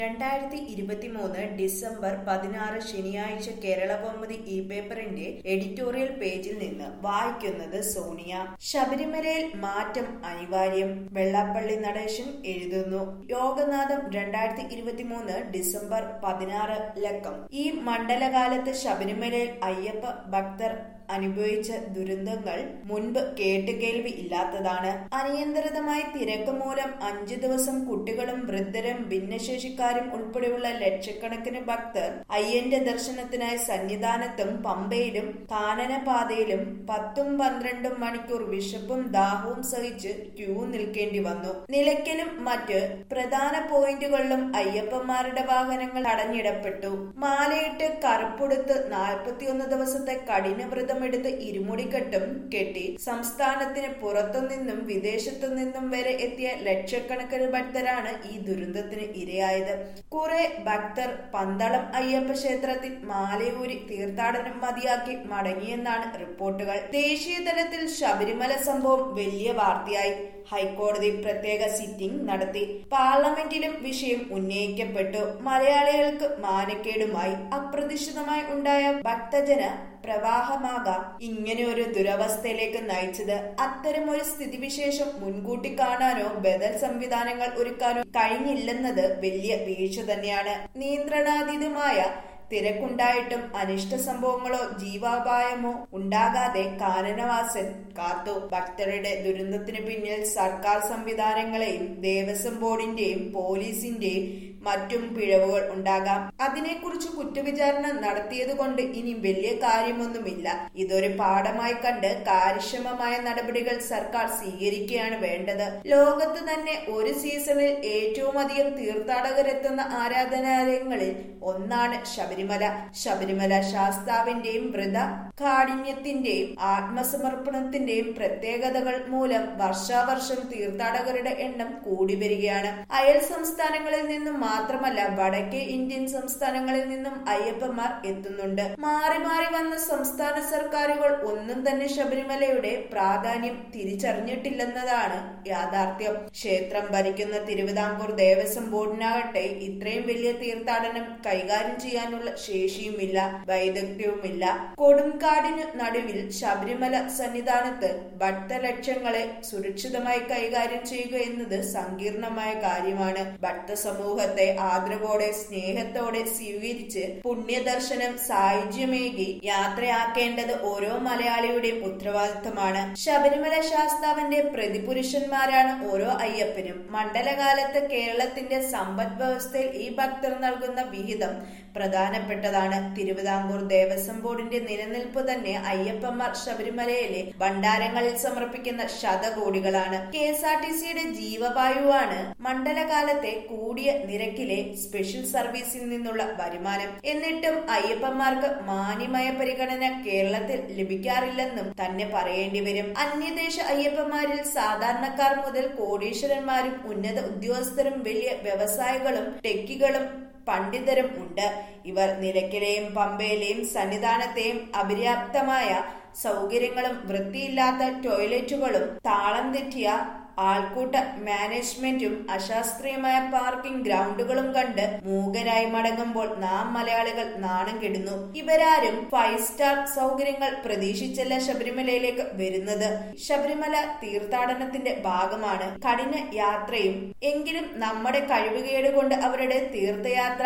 രണ്ടായിരത്തി ഇരുപത്തിമൂന്ന് ഡിസംബർ പതിനാറ് ശനിയാഴ്ച കേരളകൗമുദി ഇ പേപ്പറിന്റെ എഡിറ്റോറിയൽ പേജിൽ നിന്ന് വായിക്കുന്നത് സോണിയ ശബരിമലയിൽ മാറ്റം അനിവാര്യം വെള്ളാപ്പള്ളി നടേശൻ എഴുതുന്നു യോഗനാഥം രണ്ടായിരത്തി ഇരുപത്തിമൂന്ന് ഡിസംബർ പതിനാറ് ലക്കം ഈ മണ്ഡലകാലത്ത് ശബരിമലയിൽ അയ്യപ്പ ഭക്തർ അനുഭവിച്ച ദുരന്തങ്ങൾ മുൻപ് കേട്ടുകേൾവി ഇല്ലാത്തതാണ് അനിയന്ത്രിതമായ തിരക്ക് മൂലം അഞ്ചു ദിവസം കുട്ടികളും വൃദ്ധരും ഭിന്നശേഷിക്കാരും ഉൾപ്പെടെയുള്ള ലക്ഷക്കണക്കിന് ഭക്തർ അയ്യന്റെ ദർശനത്തിനായി സന്നിധാനത്തും പമ്പയിലും കാനനപാതയിലും പത്തും പന്ത്രണ്ടും മണിക്കൂർ വിശപ്പും ദാഹവും സഹിച്ച് ക്യൂ നിൽക്കേണ്ടി വന്നു നിലയ്ക്കലും മറ്റ് പ്രധാന പോയിന്റുകളിലും അയ്യപ്പന്മാരുടെ വാഹനങ്ങൾ തടഞ്ഞിടപ്പെട്ടു മാലയിട്ട് കറുപ്പെടുത്ത് നാൽപ്പത്തിയൊന്ന് ദിവസത്തെ കഠിനവ്രതം എടുത്ത് ഇരുമുടിക്കെട്ടും കെട്ടി സംസ്ഥാനത്തിന് പുറത്തുനിന്നും വിദേശത്തു നിന്നും വരെ എത്തിയ ലക്ഷക്കണക്കിന് ഭക്തരാണ് ഈ ദുരന്തത്തിന് ഇരയായത് കുറെ ഭക്തർ പന്തളം അയ്യപ്പ ക്ഷേത്രത്തിൽ മാലയൂരി തീർത്ഥാടനം മതിയാക്കി മടങ്ങിയെന്നാണ് റിപ്പോർട്ടുകൾ ദേശീയ തലത്തിൽ ശബരിമല സംഭവം വലിയ വാർത്തയായി ഹൈക്കോടതി പ്രത്യേക സിറ്റിംഗ് നടത്തി പാർലമെന്റിലും വിഷയം ഉന്നയിക്കപ്പെട്ടു മലയാളികൾക്ക് മാനക്കേടുമായി അപ്രതീക്ഷിതമായി ഉണ്ടായ ഭക്തജന പ്രവാഹമാകാം ഇങ്ങനെ ഒരു ദുരവസ്ഥയിലേക്ക് നയിച്ചത് അത്തരം ഒരു സ്ഥിതിവിശേഷം മുൻകൂട്ടി കാണാനോ ബദൽ സംവിധാനങ്ങൾ ഒരുക്കാനോ കഴിഞ്ഞില്ലെന്നത് വലിയ വീഴ്ച തന്നെയാണ് നിയന്ത്രണാതീതമായ തിരക്കുണ്ടായിട്ടും അനിഷ്ട സംഭവങ്ങളോ ജീവാപായമോ ഉണ്ടാകാതെ കാനനവാസൻ കാത്തു ഭക്തരുടെ ദുരന്തത്തിന് പിന്നിൽ സർക്കാർ സംവിധാനങ്ങളെയും ദേവസ്വം ബോർഡിന്റെയും പോലീസിന്റെയും മറ്റും പിഴവുകൾ ഉണ്ടാകാം അതിനെക്കുറിച്ച് കുറ്റവിചാരണ നടത്തിയതുകൊണ്ട് ഇനി വലിയ കാര്യമൊന്നുമില്ല ഇതൊരു പാഠമായി കണ്ട് കാര്യക്ഷമമായ നടപടികൾ സർക്കാർ സ്വീകരിക്കുകയാണ് വേണ്ടത് ലോകത്ത് തന്നെ ഒരു സീസണിൽ ഏറ്റവും അധികം തീർത്ഥാടകരെത്തുന്ന ആരാധനാലയങ്ങളിൽ ഒന്നാണ് ശബരിമല ശബരിമല ശാസ്താവിന്റെയും വ്രത കാഠിന്യത്തിന്റെയും ആത്മസമർപ്പണത്തിന്റെയും പ്രത്യേകതകൾ മൂലം വർഷാവർഷം തീർത്ഥാടകരുടെ എണ്ണം കൂടി വരികയാണ് അയൽ സംസ്ഥാനങ്ങളിൽ നിന്നും മാത്രമല്ല വടക്കേ ഇന്ത്യൻ സംസ്ഥാനങ്ങളിൽ നിന്നും അയ്യപ്പന്മാർ എത്തുന്നുണ്ട് മാറി മാറി വന്ന സംസ്ഥാന സർക്കാരുകൾ ഒന്നും തന്നെ ശബരിമലയുടെ പ്രാധാന്യം തിരിച്ചറിഞ്ഞിട്ടില്ലെന്നതാണ് യാഥാർത്ഥ്യം ക്ഷേത്രം ഭരിക്കുന്ന തിരുവിതാംകൂർ ദേവസ്വം ബോർഡിനാകട്ടെ ഇത്രയും വലിയ തീർത്ഥാടനം കൈകാര്യം ചെയ്യാനുള്ള ശേഷിയുമില്ല വൈദഗ്ധ്യവുമില്ല കൊടുങ്കാടിനു നടുവിൽ ശബരിമല സന്നിധാനത്ത് ഭക്തലക്ഷങ്ങളെ സുരക്ഷിതമായി കൈകാര്യം ചെയ്യുക എന്നത് സങ്കീർണമായ കാര്യമാണ് ഭക്ത സമൂഹത്തെ ആദരവോടെ സ്നേഹത്തോടെ സ്വീകരിച്ച് പുണ്യദർശനം സായുജ്യമേകി യാത്രയാക്കേണ്ടത് ഓരോ മലയാളിയുടെയും ഉത്തരവാദിത്തമാണ് ശബരിമല ശാസ്താവിന്റെ പ്രതിപുരുഷന്മാരാണ് ഓരോ അയ്യപ്പനും മണ്ഡലകാലത്ത് കേരളത്തിന്റെ സമ്പദ് വ്യവസ്ഥയിൽ ഈ ഭക്തർ നൽകുന്ന വിഹിതം പ്രധാനപ്പെട്ടതാണ് തിരുവിതാംകൂർ ദേവസ്വം ബോർഡിന്റെ നിലനിൽപ്പ് തന്നെ അയ്യപ്പന്മാർ ശബരിമലയിലെ ഭണ്ഡാരങ്ങളിൽ സമർപ്പിക്കുന്ന ശതകോടികളാണ് കെ എസ് ആർ ടി സിയുടെ ജീവവായുവാണ് മണ്ഡലകാലത്തെ കൂടിയ നിരക്കിലെ സ്പെഷ്യൽ സർവീസിൽ നിന്നുള്ള വരുമാനം എന്നിട്ടും അയ്യപ്പന്മാർക്ക് മാന്യമായ പരിഗണന കേരളത്തിൽ ലഭിക്കാറില്ലെന്നും തന്നെ പറയേണ്ടി വരും അന്യദേശ അയ്യപ്പന്മാരിൽ സാധാരണക്കാർ മുതൽ കോടീശ്വരന്മാരും ഉന്നത ഉദ്യോഗസ്ഥരും വലിയ വ്യവസായികളും ടെക്കികളും പണ്ഡിതരും ഉണ്ട് ഇവർ നിലയ്ക്കലെയും പമ്പയിലെയും സന്നിധാനത്തെയും അപര്യാപ്തമായ സൗകര്യങ്ങളും വൃത്തിയില്ലാത്ത ടോയ്ലറ്റുകളും താളം തെറ്റിയ ആൾക്കൂട്ട മാനേജ്മെന്റും അശാസ്ത്രീയമായ പാർക്കിംഗ് ഗ്രൗണ്ടുകളും കണ്ട് മൂകരായി മടങ്ങുമ്പോൾ നാം മലയാളികൾ നാണം കെടുന്നു ഇവരാരും ഫൈവ് സ്റ്റാർ സൗകര്യങ്ങൾ പ്രതീക്ഷിച്ചല്ല ശബരിമലയിലേക്ക് വരുന്നത് ശബരിമല തീർത്ഥാടനത്തിന്റെ ഭാഗമാണ് കഠിന യാത്രയും എങ്കിലും നമ്മുടെ കഴിവുകേട് കൊണ്ട് അവരുടെ തീർത്ഥയാത്ര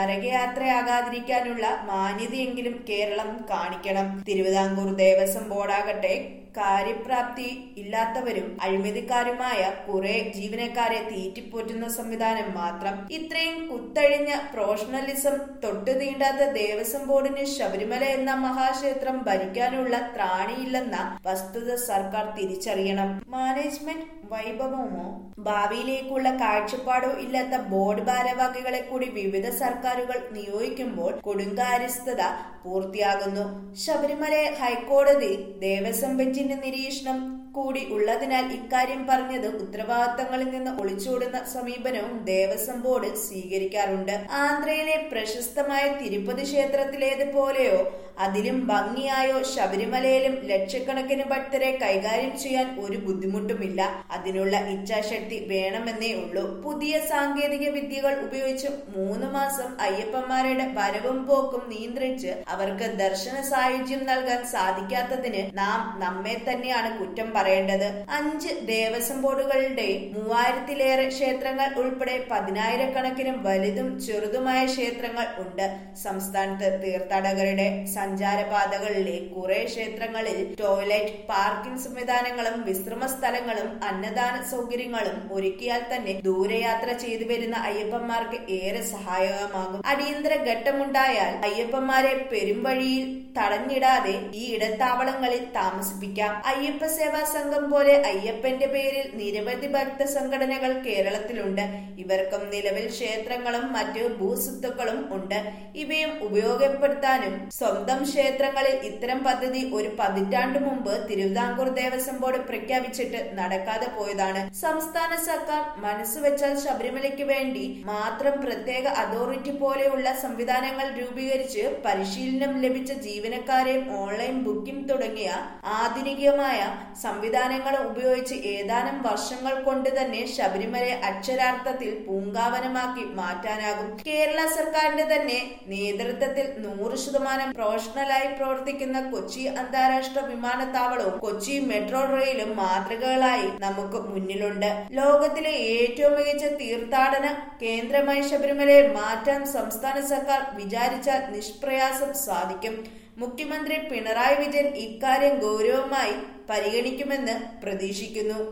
നരകയാത്രയാകാതിരിക്കാനുള്ള മാന്യതയെങ്കിലും കേരളം കാണിക്കണം തിരുവിതാംകൂർ ദേവസ്വം ബോർഡാകട്ടെ കാര്യപ്രാപ്തി ഇല്ലാത്തവരും അഴിമതിക്കാരുമായ കുറെ ജീവനക്കാരെ തീറ്റിപ്പോറ്റുന്ന സംവിധാനം മാത്രം ഇത്രയും കുത്തഴിഞ്ഞ പ്രൊഫഷണലിസം തൊട്ടു തീണ്ടാത്ത ദേവസ്വം ബോർഡിന് ശബരിമല എന്ന മഹാക്ഷേത്രം ഭരിക്കാനുള്ള ത്രാണിയില്ലെന്ന വസ്തുത സർക്കാർ തിരിച്ചറിയണം മാനേജ്മെന്റ് വൈഭവമോ ഭാവിയിലേക്കുള്ള കാഴ്ചപ്പാടോ ഇല്ലാത്ത ബോർഡ് ഭാരവാഹികളെ കൂടി വിവിധ സർക്കാരുകൾ നിയോഗിക്കുമ്പോൾ കൊടുങ്കാര്യസ്ഥത പൂർത്തിയാകുന്നു ശബരിമല ഹൈക്കോടതി ദേവസ്വം ബെഞ്ചിന്റെ നിരീക്ഷണം കൂടി ഉള്ളതിനാൽ ഇക്കാര്യം പറഞ്ഞത് ഉത്തരവാദിത്തങ്ങളിൽ നിന്ന് ഒളിച്ചോടുന്ന സമീപനവും ദേവസ്വം ബോർഡ് സ്വീകരിക്കാറുണ്ട് ആന്ധ്രയിലെ പ്രശസ്തമായ തിരുപ്പതി ക്ഷേത്രത്തിലേതുപോലെയോ അതിലും ഭംഗിയായോ ശബരിമലയിലും ലക്ഷക്കണക്കിന് ഭക്തരെ കൈകാര്യം ചെയ്യാൻ ഒരു ബുദ്ധിമുട്ടുമില്ല അതിനുള്ള ഇച്ഛാശക്തി വേണമെന്നേ ഉള്ളൂ പുതിയ സാങ്കേതിക വിദ്യകൾ ഉപയോഗിച്ച് മൂന്ന് മാസം അയ്യപ്പന്മാരുടെ വരവും പോക്കും നിയന്ത്രിച്ച് അവർക്ക് ദർശന സായുജ്യം നൽകാൻ സാധിക്കാത്തതിന് നാം നമ്മെ തന്നെയാണ് കുറ്റം പറയേണ്ടത് അഞ്ച് ദേവസ്വം ബോർഡുകളുടെ മൂവായിരത്തിലേറെ ക്ഷേത്രങ്ങൾ ഉൾപ്പെടെ പതിനായിരക്കണക്കിന് വലുതും ചെറുതുമായ ക്ഷേത്രങ്ങൾ ഉണ്ട് സംസ്ഥാനത്ത് തീർത്ഥാടകരുടെ സഞ്ചാരപാതകളിലെ കുറെ ക്ഷേത്രങ്ങളിൽ ടോയ്ലറ്റ് പാർക്കിംഗ് സംവിധാനങ്ങളും വിശ്രമ സ്ഥലങ്ങളും അന്നദാന സൗകര്യങ്ങളും ഒരുക്കിയാൽ തന്നെ ദൂരയാത്ര ചെയ്തു വരുന്ന അയ്യപ്പന്മാർക്ക് ഏറെ സഹായകമാകും അടിയന്തര ഘട്ടമുണ്ടായാൽ അയ്യപ്പന്മാരെ പെരുംവഴിയിൽ തടഞ്ഞിടാതെ ഈ ഇടത്താവളങ്ങളിൽ താമസിപ്പിക്കാം അയ്യപ്പ സേവാ സംഘം പോലെ അയ്യപ്പന്റെ പേരിൽ നിരവധി ഭക്ത സംഘടനകൾ കേരളത്തിലുണ്ട് ഇവർക്കും നിലവിൽ ക്ഷേത്രങ്ങളും മറ്റ് ഭൂസ്വത്തുക്കളും ഉണ്ട് ഇവയും ഉപയോഗപ്പെടുത്താനും സ്വന്തം ക്ഷേത്രങ്ങളിൽ ഇത്തരം പദ്ധതി ഒരു പതിറ്റാണ്ട് മുമ്പ് തിരുവിതാംകൂർ ദേവസ്വം ബോർഡ് പ്രഖ്യാപിച്ചിട്ട് നടക്കാതെ പോയതാണ് സംസ്ഥാന സർക്കാർ മനസ്സുവെച്ചാൽ ശബരിമലയ്ക്ക് വേണ്ടി മാത്രം പ്രത്യേക അതോറിറ്റി പോലെയുള്ള സംവിധാനങ്ങൾ രൂപീകരിച്ച് പരിശീലനം ലഭിച്ച ജീവനക്കാരെയും ഓൺലൈൻ ബുക്കിംഗ് തുടങ്ങിയ ആധുനികമായ സംവിധാനങ്ങൾ ഉപയോഗിച്ച് ഏതാനും വർഷങ്ങൾ കൊണ്ട് തന്നെ ശബരിമലയെ അക്ഷരാർത്ഥത്തിൽ പൂങ്കാവനമാക്കി മാറ്റാനാകും കേരള സർക്കാരിന്റെ തന്നെ നേതൃത്വത്തിൽ നൂറ് ശതമാനം പ്രൊഫഷണലായി പ്രവർത്തിക്കുന്ന കൊച്ചി അന്താരാഷ്ട്ര വിമാനത്താവളവും കൊച്ചി മെട്രോ റെയിലും മാതൃകകളായി നമുക്ക് മുന്നിലുണ്ട് ലോകത്തിലെ ഏറ്റവും മികച്ച തീർത്ഥാടന കേന്ദ്രമായി ശബരിമലയെ മാറ്റാൻ സംസ്ഥാന സർക്കാർ വിചാരിച്ചാൽ നിഷ്പ്രയാസം സാധിക്കും മുഖ്യമന്ത്രി പിണറായി വിജയൻ ഇക്കാര്യം ഗൗരവമായി പരിഗണിക്കുമെന്ന് പ്രതീക്ഷിക്കുന്നു